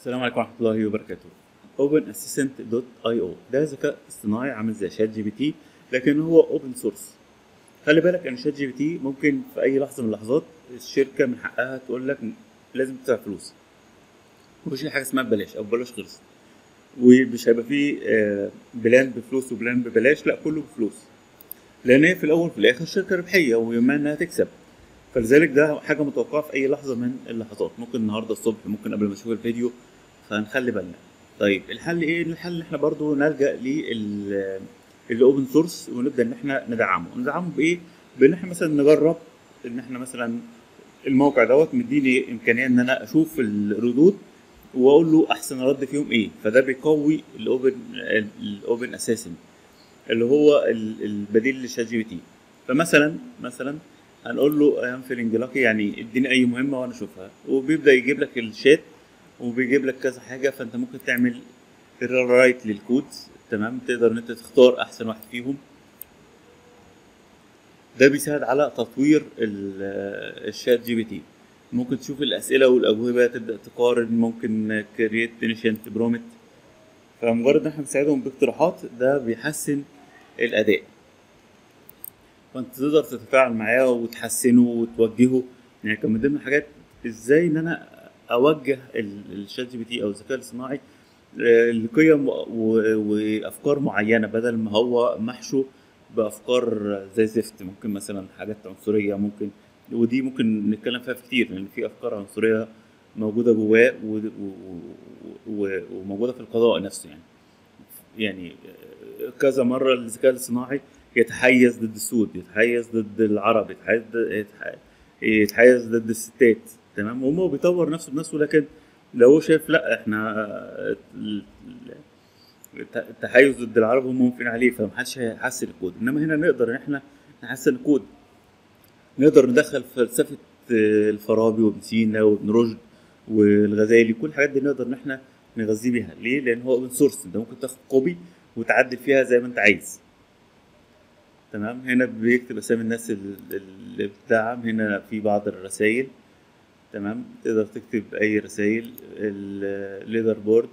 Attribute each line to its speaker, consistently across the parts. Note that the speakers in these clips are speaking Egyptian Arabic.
Speaker 1: السلام عليكم ورحمه الله وبركاته اوبن اسيستنت دوت اي او ده ذكاء اصطناعي عامل زي شات جي بي تي لكن هو اوبن سورس خلي بالك ان شات جي بي تي ممكن في اي لحظه من اللحظات الشركه من حقها تقول لك لازم تدفع فلوس مفيش حاجه اسمها ببلاش او ببلاش خلص ومش هيبقى فيه آه، بلان بفلوس وبلان ببلاش لا كله بفلوس لان هي في الاول وفي الاخر شركه ربحيه ويهمها انها تكسب فلذلك ده حاجه متوقعه في اي لحظه من اللحظات ممكن النهارده الصبح ممكن قبل ما نشوف الفيديو فنخلي بالنا طيب الحل ايه الحل ان احنا برضو نلجا للاوبن سورس ونبدا ان احنا ندعمه ندعمه بايه بان احنا مثلا نجرب ان احنا مثلا الموقع دوت مديني امكانيه ان انا اشوف الردود واقول له احسن رد فيهم ايه فده بيقوي الاوبن الاوبن اساسن اللي هو ال- البديل لشات جي بي تي فمثلا مثلا هنقول له ام فيلينج لاكي يعني اديني اي مهمه وانا اشوفها وبيبدا يجيب لك الشات وبيجيب لك كذا حاجه فانت ممكن تعمل رايت للكود تمام تقدر ان انت تختار احسن واحد فيهم ده بيساعد على تطوير ال- الشات جي بي تي ممكن تشوف الاسئله والاجوبه تبدا تقارن ممكن كرييت انيشنت برومت فمجرد ان احنا بنساعدهم باقتراحات ده بيحسن الاداء فانت تقدر تتفاعل معاه وتحسنه وتوجهه يعني كان من ضمن الحاجات ازاي ان انا اوجه ال- الشات جي بي تي او الذكاء الاصطناعي آه، لقيم و- و- وافكار معينه بدل ما هو محشو بافكار زي زفت ممكن مثلا حاجات عنصريه ممكن ودي ممكن نتكلم فيها في كتير لان في افكار عنصريه موجوده جواه و- و- و- وموجوده في القضاء نفسه يعني يعني كذا مره الذكاء الاصطناعي يتحيز ضد السود يتحيز ضد العرب يتحيز يتح- يتحيز ضد الستات تمام وهو بيطور نفسه بنفسه لكن لو هو شايف لا احنا ال- الت- التحيز ضد العرب هم موافقين عليه فمحدش هيحسن الكود انما هنا نقدر ان احنا نحسن الكود نقدر ندخل فلسفه آه، الفارابي وابن سينا وابن رشد والغزالي كل الحاجات دي نقدر ان احنا نغذيه بيها ليه لان هو اوبن سورس انت ممكن تاخد كوبي وتعدل فيها زي ما انت عايز تمام هنا بيكتب اسامي الناس ال- اللي بتدعم هنا في بعض الرسائل تمام تقدر تكتب اي رسائل الليدر بورد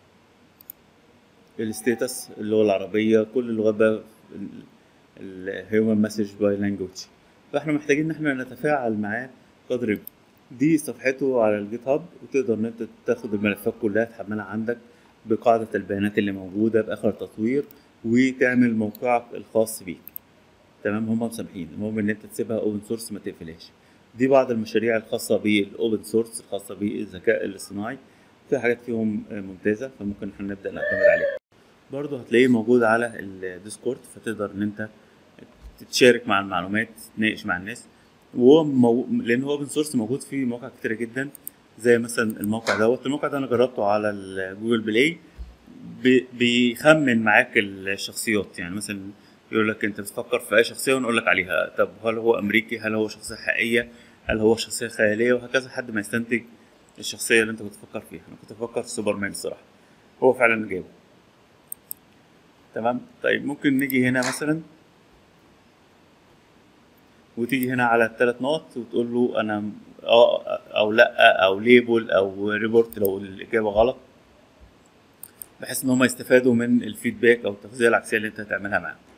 Speaker 1: الستيتس اللغه العربيه كل اللغات بقى الهيومن مسج باي لانجوج فاحنا محتاجين ان احنا نتفاعل معاه قدر الإمكان. دي صفحته على الجيت هاب وتقدر ان انت تاخد الملفات كلها تحملها عندك بقاعدة البيانات اللي موجودة بآخر تطوير وتعمل موقعك الخاص بيك تمام هم مسامحين المهم ان انت تسيبها اوبن سورس ما تقفلهاش دي بعض المشاريع الخاصة بالاوبن سورس الخاصة بالذكاء الاصطناعي في حاجات فيهم آه، ممتازة فممكن احنا نبدأ نعتمد عليها برضه هتلاقيه موجود على الديسكورد فتقدر ان انت تتشارك مع المعلومات تتناقش مع الناس وهو مو... لان هو اوبن سورس موجود في مواقع كتيره جدا زي مثلا الموقع دوت الموقع ده انا جربته على الجوجل بلاي بي... بيخمن معاك الشخصيات يعني مثلا يقول لك انت بتفكر في اي شخصيه ونقول لك عليها طب هل هو امريكي هل هو شخصيه حقيقيه هل هو شخصيه خياليه وهكذا لحد ما يستنتج الشخصيه اللي انت كنت بتفكر فيها انا كنت بفكر في سوبرمان الصراحه هو فعلا جابه تمام طيب ممكن نيجي هنا مثلا وتيجي هنا على الثلاث نقط وتقول له انا اه او لا او ليبل او ريبورت لو الاجابه غلط بحيث ان هم يستفادوا من الفيدباك او التغذيه العكسيه اللي انت هتعملها معاهم